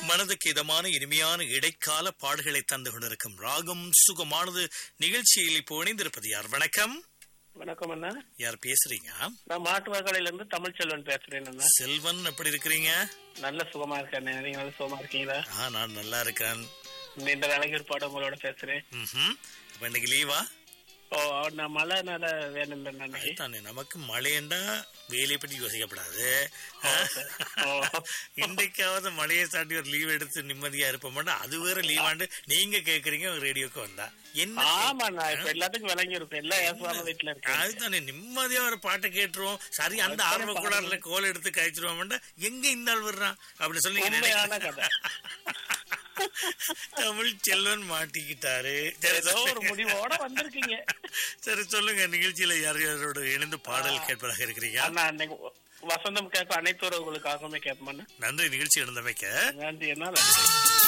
மனதுக்கு இதமான இனிமையான இடைக்கால பாடுகளை தந்து கொண்டிருக்கும் ராகம் சுகமானது நிகழ்ச்சியில் இப்போ இணைந்திருப்பது யார் வணக்கம் வணக்கம் அண்ணா யார் பேசுறீங்க நான் மாட்டு வகையில இருந்து தமிழ் செல்வன் பேசுறேன் அண்ணா செல்வன் எப்படி இருக்கிறீங்க நல்ல சுகமா இருக்கேன் அண்ணா. நீங்க நல்ல சுகமா இருக்கீங்களா ஆ நான் நல்லா இருக்கேன் நீண்ட நாளைக்கு ஒரு பாடம் உங்களோட பேசுறேன் ம்ஹும். அப்ப இன்னைக்கு லீவா ஓ நான் மழைனால வேணும் இல்லை அன்னைக்கு தானே நமக்கு மழையண்டா வேலையை பற்றி யோசிக்கப்படாது ஓ. இன்றைக்காவது மழையை தாண்டி ஒரு லீவ் எடுத்து நிம்மதியா இருப்போம்னா அது வேற லீவாண்டு நீங்க கேக்குறீங்க ரேடியோக்கு வந்தா என்ன ஆமா நான் இப்ப எல்லாத்துக்கும் விளங்கி இருப்பேன் எல்லாம் ஏசுவாம வீட்டுல இருக்கேன் அதுதானே நிம்மதியா ஒரு பாட்டை கேட்டுருவோம் சரி அந்த ஆர்வ கூடாதுல கோல் எடுத்து கழிச்சிருவோம்டா எங்க இந்த ஆள் வர்றான் அப்படி சொல்லி நீங்க உண்மையான கதை தமிழ் செல்வன் மாட்டிக்கிட்டாரு சரி, ஏதோ ஒரு முடிவோட வந்திருக்கீங்க சரி சொல்லுங்க நிகழ்ச்சியில யார் யாரோட இணைந்து பாடல் கேட்பதாக இருக்கிறீங்க அண்ணா அன்னைக்கு வசந்தம் கேட்க அனைத்து உறவுகளுக்காகவுமே கேட்போம் நன்றி நிகழ்ச்சி இணைந்தமைக்க நன்றி என்ன